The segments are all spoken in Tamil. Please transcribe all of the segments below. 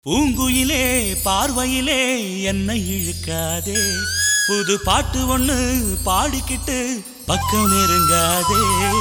பூங்குயிலே பார்வையிலே என்னை இழுக்காதே புது பாட்டு ஒண்ணு பாடிக்கிட்டு பக்கம் நெருங்காதே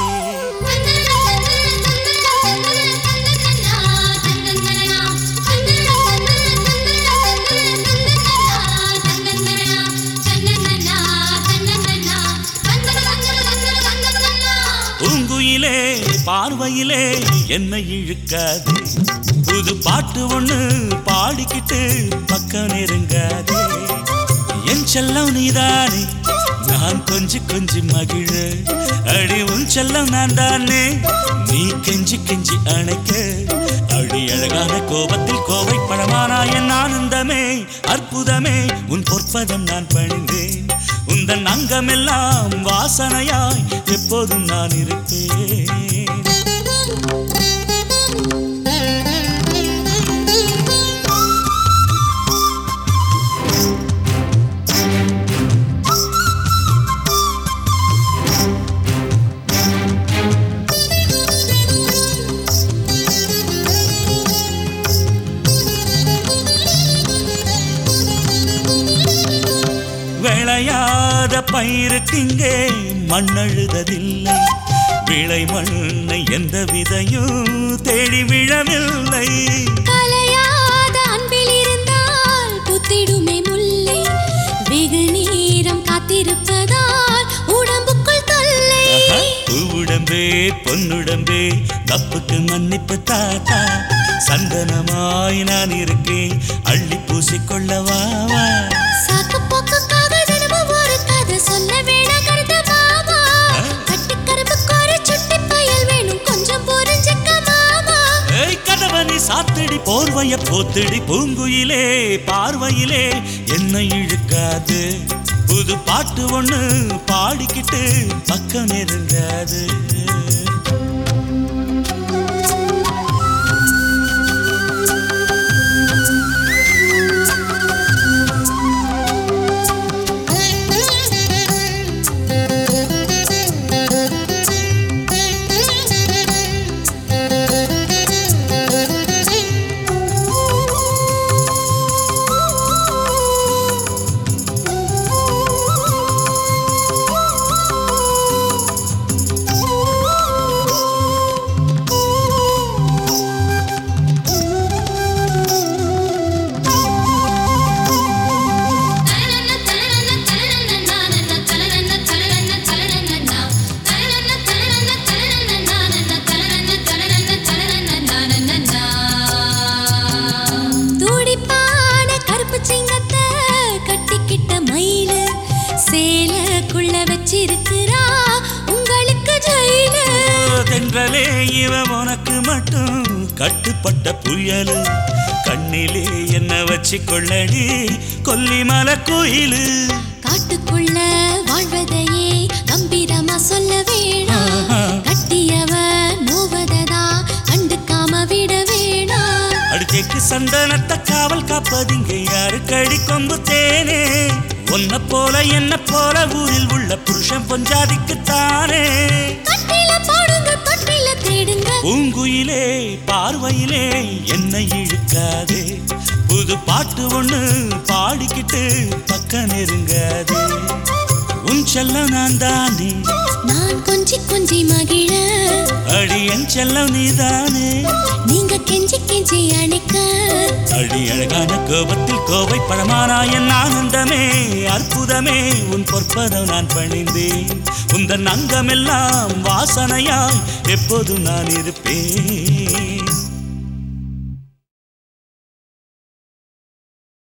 பூங்குயிலே பார்வையிலே என்னை இழுக்காதே புது பாட்டு ஒண்ணு பாடிக்கிட்டு பக்கம் நெருங்காதே என் செல்லம் நீதானே நான் கொஞ்சி கொஞ்சி மகிழ அடி உன் செல்லம் நான் தானே நீ கெஞ்சி கெஞ்சி அணைக்க அடி அழகான கோபத்தில் கோவை பழமானா என் ஆனந்தமே அற்புதமே உன் பொற்பதம் நான் பணிந்தேன் உந்தன் அங்கமெல்லாம் வாசனையாய் எப்போதும் நான் இருப்பேன் விளையாத பயிருக்கிங்கே மண்ணழுததில்லை விளை மண்ணை எந்த விதையும் தேடி விழவில்லை கலையாத அன்பில் இருந்தால் புத்திடுமே முல்லை வெகு நேரம் காத்திருப்பதால் உடம்புக்குள் தொல்லை ஆஹா, பூவுடம்பே பொன்னுடம்பே தப்புக்கு மன்னிப்பு தாத்தா சந்தனமாய் நான் இருக்கேன் அள்ளி பூசிக்கொள்ளவா வா சாக்கு போக்குக்காக தினமும் ஒரு கதை சொல்ல வேணாம் கருத்து மாமா கட்டி கரும்புக்கு ஒரு சுட்டி பயல் வேணும் கொஞ்சம் புரிஞ்சுக்க மாமா ஏய் கதவனை சாத்தடி போர்வைய போத்தடி பூங்குயிலே பார்வையிலே என்னை இழுக்காது புது பாட்டு ஒண்ணு பாடிக்கிட்டு பக்கம் நெருங்காது துடிப்பான கருப்பு சிங்கத்தை கட்டிக்கிட்ட மயிலு சேலைக்குள்ள வச்சிருக்கிறா உங்களுக்கு ஜெயிலு தென்றலே இவ உனக்கு மட்டும் கட்டுப்பட்ட புயலு கண்ணிலே என்ன வச்சு கொள்ளடி கொல்லிமல கோயிலு காட்டுக்குள்ள வாழ்வதையே கம்பீரமா சொல்ல வேணாம் கட்டியவ நோவததா கண்டுக்காம விட வேணாம் அடிச்சேக்கு சந்தனத்தை காவல் காப்பதிங்க யாரு கடி கொம்பு தேனே உன்னை போல என்ன போல ஊரில் உள்ள புருஷன் பொஞ்சாதிக்குத்தானே கட்டில போடுங்க தொட்டில தேடுங்க பூங்குயிலே பார்வையிலே என்னை இழுக்காதே புது பாட்டு ஒண்ணு பாடிக்கிட்டு பக்க நெருங்காதே உன் செல்லம் நான் தானே நான் கொஞ்சி கொஞ்சி மகிழ அடி என் செல்லம் நீதானே நீங்க கெஞ்சி கெஞ்சி அணைக்க அடி அழகான கோபத்தில் கோவை பழமானா என் ஆனந்தமே அற்புதமே உன் பொற்பதம் நான் பணிந்தேன் உந்தன் அங்கமெல்லாம் வாசனையாய் எப்போதும் நான் இருப்பேன்